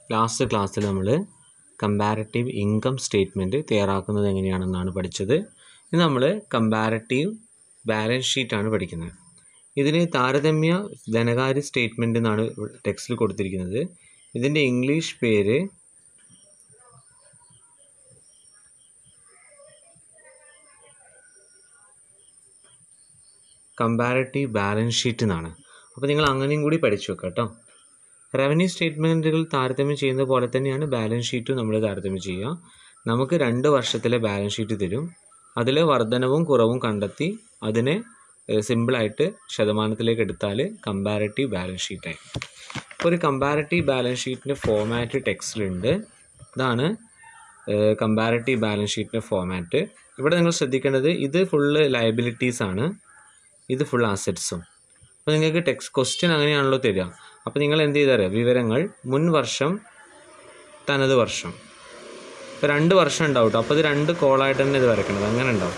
last ക്ലാസ്സിൽ നമ്മൾ comparative income statement തയ്യാറാക്കുന്നത് എങ്ങനെയാണെന്നാണ് പഠിച്ചത് ഇന്ന് നമ്മൾ കമ്പാരറ്റീവ് ബാലൻസ് ഷീറ്റാണ് പഠിക്കുന്നത് ഇതിന് താരതമ്യ ധനകാര്യ സ്റ്റേറ്റ്മെൻറ്റ് എന്നാണ് ടെക്സ്റ്റിൽ കൊടുത്തിരിക്കുന്നത് ഇതിൻ്റെ ഇംഗ്ലീഷ് പേര് കമ്പാരറ്റീവ് ബാലൻസ് ഷീറ്റ് എന്നാണ് അപ്പോൾ നിങ്ങൾ അങ്ങനെയും കൂടി പഠിച്ചു വെക്കുക കേട്ടോ റവന്യൂ സ്റ്റേറ്റ്മെൻറ്റുകൾ താരതമ്യം ചെയ്യുന്ന പോലെ തന്നെയാണ് ബാലൻസ് ഷീറ്റും നമ്മൾ താരതമ്യം ചെയ്യുക നമുക്ക് രണ്ട് വർഷത്തിലെ ബാലൻസ് ഷീറ്റ് തരും അതിൽ വർധനവും കുറവും കണ്ടെത്തി അതിനെ സിമ്പിളായിട്ട് ശതമാനത്തിലേക്ക് എടുത്താൽ കമ്പാരറ്റീവ് ബാലൻസ് ഷീറ്റായി ഇപ്പോൾ ഒരു കമ്പാരറ്റീവ് ബാലൻസ് ഷീറ്റിൻ്റെ ഫോമാറ്റ് ടെക്സ്റ്റിലുണ്ട് ഇതാണ് കമ്പാരറ്റീവ് ബാലൻസ് ഷീറ്റിൻ്റെ ഫോമാറ്റ് ഇവിടെ നിങ്ങൾ ശ്രദ്ധിക്കേണ്ടത് ഇത് ഫുള്ള് ലയബിലിറ്റീസ് ആണ് ഇത് ഫുൾ അസറ്റ്സും അപ്പോൾ നിങ്ങൾക്ക് ടെക്സ്റ്റ് ക്വസ്റ്റ്യൻ അങ്ങനെയാണല്ലോ തരിക അപ്പോൾ നിങ്ങൾ എന്ത് ചെയ്തറിയാം വിവരങ്ങൾ മുൻ വർഷം തനത് വർഷം ഇപ്പോൾ രണ്ട് വർഷം ഉണ്ടാവും കേട്ടോ അപ്പോൾ ഇത് രണ്ട് കോളായിട്ട് തന്നെ ഇത് വരയ്ക്കണത് അങ്ങനെ ഉണ്ടാവും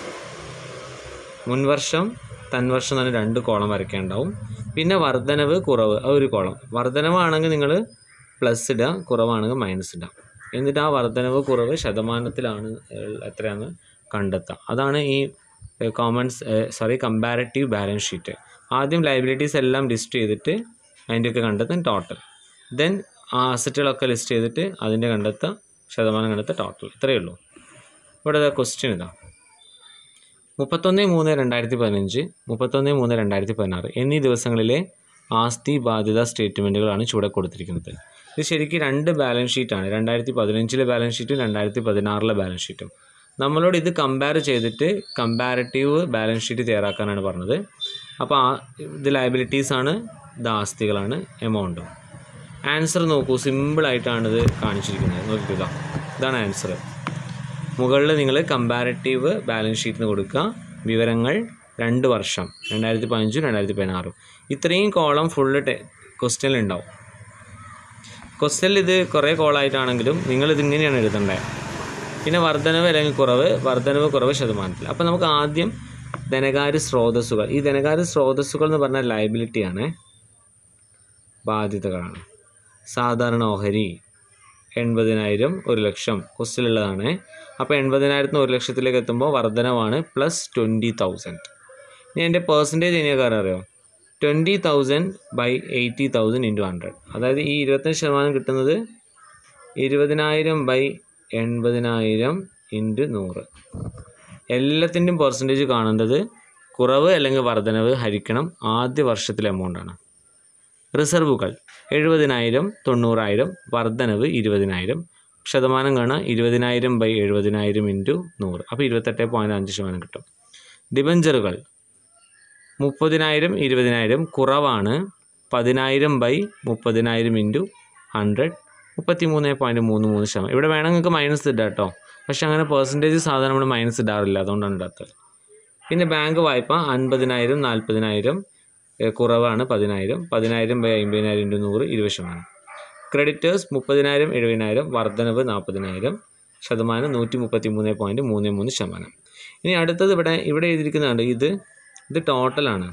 മുൻ വർഷം തൻ വർഷം തന്നെ രണ്ട് കോളം വരയ്ക്കാനുണ്ടാവും പിന്നെ വർധനവ് കുറവ് ആ ഒരു കോളം വർധനവാണെങ്കിൽ നിങ്ങൾ പ്ലസ് ഇടുക കുറവാണെങ്കിൽ മൈനസ് ഇടുക എന്നിട്ട് ആ വർധനവ് കുറവ് ശതമാനത്തിലാണ് എത്രയാണെന്ന് കണ്ടെത്തുക അതാണ് ഈ commons sorry comparative balance sheet ആദ്യം ലൈബിലിറ്റീസ് എല്ലാം ലിസ്റ്റ് ചെയ്തിട്ട് അതിൻ്റെയൊക്കെ കണ്ടെത്തും ടോട്ടൽ ദെൻ ആ അസറ്റുകളൊക്കെ ലിസ്റ്റ് ചെയ്തിട്ട് അതിൻ്റെ കണ്ടെത്തുക ശതമാനം കണ്ടെത്തുക ടോട്ടൽ ഇത്രയേ ഉള്ളൂ ഇവിടെ ക്വസ്റ്റ്യൻ ഇതാ മുപ്പത്തൊന്ന് മൂന്ന് രണ്ടായിരത്തി പതിനഞ്ച് മുപ്പത്തൊന്ന് മൂന്ന് രണ്ടായിരത്തി പതിനാറ് എന്നീ ദിവസങ്ങളിലെ ആസ്തി ബാധ്യത സ്റ്റേറ്റ്മെൻറ്റുകളാണ് ചുവടെ കൊടുത്തിരിക്കുന്നത് ഇത് ശരിക്കും രണ്ട് ബാലൻസ് ഷീറ്റാണ് രണ്ടായിരത്തി പതിനഞ്ചിലെ ബാലൻസ് ഷീറ്റും രണ്ടായിരത്തി പതിനാറിലെ ബാലൻസ് ഷീറ്റും നമ്മളോട് ഇത് കമ്പയർ ചെയ്തിട്ട് കമ്പാരറ്റീവ് ബാലൻസ് ഷീറ്റ് തയ്യാറാക്കാനാണ് പറഞ്ഞത് അപ്പോൾ ആ ഇത് ലയബിലിറ്റീസ് ആണ് ഇത് ആസ്തികളാണ് എമൗണ്ടും ആൻസർ നോക്കൂ സിമ്പിളായിട്ടാണ് ഇത് കാണിച്ചിരിക്കുന്നത് നോക്കിക്കുക ഇതാണ് ആൻസർ മുകളിൽ നിങ്ങൾ കമ്പാരറ്റീവ് ബാലൻസ് ഷീറ്റിന് കൊടുക്കുക വിവരങ്ങൾ രണ്ട് വർഷം രണ്ടായിരത്തി പതിനഞ്ചും രണ്ടായിരത്തി പതിനാറും ഇത്രയും കോളം ഫുള്ള് ടെ ക്വസ്റ്റ്യനിൽ ഉണ്ടാവും ക്വസ്റ്റ്യനിൽ ഇത് കുറേ കോളായിട്ടാണെങ്കിലും നിങ്ങൾ ഇതിങ്ങനെയാണ് എഴുതേണ്ടത് പിന്നെ വർധനവ് അല്ലെങ്കിൽ കുറവ് വർധനവ് കുറവ് ശതമാനത്തിൽ അപ്പോൾ നമുക്ക് ആദ്യം ധനകാര്യ സ്രോതസ്സുകൾ ഈ ധനകാര്യ സ്രോതസ്സുകൾ എന്ന് പറഞ്ഞാൽ ലയബിലിറ്റിയാണ് ബാധ്യതകളാണ് സാധാരണ ഓഹരി എൺപതിനായിരം ഒരു ലക്ഷം ക്വസ്റ്റിലുള്ളതാണ് അപ്പോൾ എൺപതിനായിരത്തിന് ഒരു ലക്ഷത്തിലേക്ക് എത്തുമ്പോൾ വർധനവാണ് പ്ലസ് ട്വൻറ്റി തൗസൻഡ് ഇനി എൻ്റെ പേഴ്സൻറ്റേജ് എങ്ങനെയാണ് കാരണം അറിയോ twenty thousand by eighty thousand into hundred അതായത് ഈ ഇരുപത്തഞ്ച് ശതമാനം കിട്ടുന്നത് ഇരുപതിനായിരം ബൈ എൺപതിനായിരം ഇൻറ്റു നൂറ് എല്ലാത്തിൻ്റെയും പെർസെൻറ്റേജ് കാണേണ്ടത് കുറവ് അല്ലെങ്കിൽ വർധനവ് ഹരിക്കണം ആദ്യ വർഷത്തിലെ എമൗണ്ടാണ് റിസർവുകൾ എഴുപതിനായിരം തൊണ്ണൂറായിരം വർധനവ് ഇരുപതിനായിരം ശതമാനം കാണാൻ ഇരുപതിനായിരം ബൈ എഴുപതിനായിരം ഇൻറ്റു നൂറ് അപ്പോൾ ഇരുപത്തെട്ട് പോയിൻറ്റ് അഞ്ച് ശതമാനം കിട്ടും ഡിബഞ്ചറുകൾ മുപ്പതിനായിരം ഇരുപതിനായിരം കുറവാണ് പതിനായിരം ബൈ മുപ്പതിനായിരം ഇൻറ്റു ഹൺഡ്രഡ് മുപ്പത്തി മൂന്ന് പോയിൻറ്റ് മൂന്ന് മൂന്ന് ശതമാനം ഇവിടെ വേണമെങ്കിൽ നിങ്ങൾക്ക് മൈനസ് ഇടാം കേട്ടോ പക്ഷേ അങ്ങനെ പെർസെൻറ്റേജ് സാധാരണ നമ്മൾ മൈനസ് ഇടാറില്ല അതുകൊണ്ടാണ് ഇടാത്തത് പിന്നെ ബാങ്ക് വായ്പ അൻപതിനായിരം നാൽപ്പതിനായിരം കുറവാണ് പതിനായിരം പതിനായിരം ബൈ അമ്പതിനായിരം ഇൻറ്റു നൂറ് ഇരുപത് ശതമാനം ക്രെഡിറ്റേഴ്സ് മുപ്പതിനായിരം എഴുപതിനായിരം വർധനവ് നാൽപ്പതിനായിരം ശതമാനം നൂറ്റി മുപ്പത്തി മൂന്ന് പോയിൻറ്റ് മൂന്ന് മൂന്ന് ശതമാനം ഇനി അടുത്തത് ഇവിടെ ഇവിടെ എഴുതിയിരിക്കുന്നതാണ് ഇത് ഇത് ടോട്ടലാണ്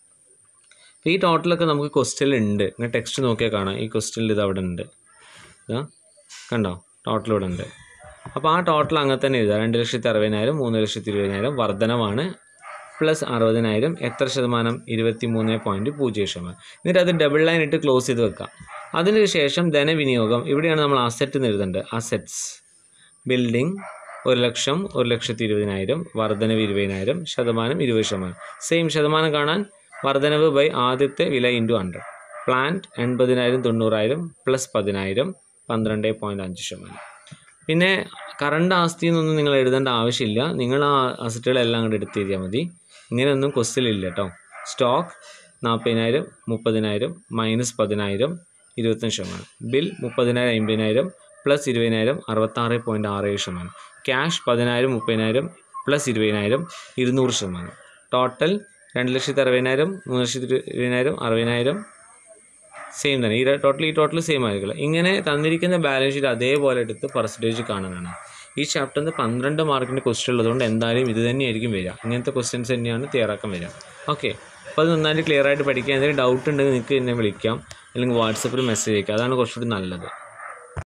ഈ ടോട്ടലൊക്കെ നമുക്ക് ക്വസ്റ്റ്യനിൽ ഉണ്ട് ഇങ്ങനെ ടെക്സ്റ്റ് നോക്കിയാൽ കാണാം ഈ ക്വസ്റ്റ്യനിൽ ഇത് അവിടെ ഉണ്ട് ഇതാ കണ്ടോ ടോട്ടൽ ഇവിടെ ഉണ്ട് അപ്പോൾ ആ ടോട്ടൽ അങ്ങനെ തന്നെ എഴുതുക രണ്ട് ലക്ഷത്തി അറുപതിനായിരം മൂന്ന് ലക്ഷത്തി ഇരുപതിനായിരം വർധനമാണ് പ്ലസ് അറുപതിനായിരം എത്ര ശതമാനം ഇരുപത്തി മൂന്ന് പോയിൻറ്റ് പൂജ്യം ശതമാനം എന്നിട്ട് അത് ഡബിൾ ലൈൻ ഇട്ട് ക്ലോസ് ചെയ്ത് വെക്കാം അതിന് ശേഷം ധനവിനിയോഗം ഇവിടെയാണ് നമ്മൾ അസറ്റ് എന്ന് എഴുതേണ്ടത് അസറ്റ്സ് ബിൽഡിംഗ് ഒരു ലക്ഷം ഒരു ലക്ഷത്തി ഇരുപതിനായിരം വർധനവ് ഇരുപതിനായിരം ശതമാനം ഇരുപത് ശതമാനം സെയിം ശതമാനം കാണാൻ വർധനവ് ബൈ ആദ്യത്തെ വില ഇൻറ്റു ഹൺഡ്രഡ് പ്ലാന്റ് എൺപതിനായിരം തൊണ്ണൂറായിരം പ്ലസ് പതിനായിരം പന്ത്രണ്ട് പോയിൻറ്റ് അഞ്ച് ശതമാനം പിന്നെ കറണ്ട് ആസ്തി എന്നൊന്നും നിങ്ങൾ എഴുതേണ്ട ആവശ്യമില്ല നിങ്ങൾ ആ അസറ്റുകളെല്ലാം കൂടെ എടുത്ത് എഴുതിയാൽ മതി ഇങ്ങനെയൊന്നും ക്വസ്റ്റ്യനില്ല കേട്ടോ സ്റ്റോക്ക് നാൽപ്പതിനായിരം മുപ്പതിനായിരം മൈനസ് പതിനായിരം ഇരുപത്തഞ്ച് ശതമാനം ബിൽ മുപ്പതിനായിരം അമ്പതിനായിരം പ്ലസ് ഇരുപതിനായിരം അറുപത്താറ് പോയിൻറ്റ് ആറ് ഏഴ് ശതമാനം ക്യാഷ് പതിനായിരം മുപ്പതിനായിരം പ്ലസ് ഇരുപതിനായിരം ഇരുന്നൂറ് ശതമാനം ടോട്ടൽ രണ്ട് ലക്ഷത്തി അറുപതിനായിരം മൂന്ന് ലക്ഷത്തി ഇരുപതിനായിരം അറുപതിനായിരം സെയിം തന്നെ ഈ ടോട്ടൽ ഈ ടോട്ടൽ സെയിം ആയിരിക്കില്ല ഇങ്ങനെ തന്നിരിക്കുന്ന ബാലൻസ് ഷീറ്റ് അതേപോലെ എടുത്ത് പെർസെൻറ്റേജ് കാണാനാണ് ഈ ചാപ്റ്ററിന് പന്ത്രണ്ട് മാർക്കിൻ്റെ ക്വസ്റ്റ്യൻ ഉള്ളതുകൊണ്ട് എന്തായാലും ഇത് തന്നെയായിരിക്കും വരിക ഇങ്ങനത്തെ ക്വസ്റ്റ്യൻസ് തന്നെയാണ് തയ്യാറാക്കാൻ വരിക ഓക്കെ അപ്പോൾ അത് നന്നായിട്ട് ക്ലിയർ ആയിട്ട് പഠിക്കുക എന്തെങ്കിലും ഡൗട്ട് ഉണ്ടെങ്കിൽ നിങ്ങൾക്ക് എന്നെ വിളിക്കാം അല്ലെങ്കിൽ വാട്സപ്പിൽ മെസ്സേജ് അയക്കാം അതാണ് കുറച്ചുകൂടി നല്ലത്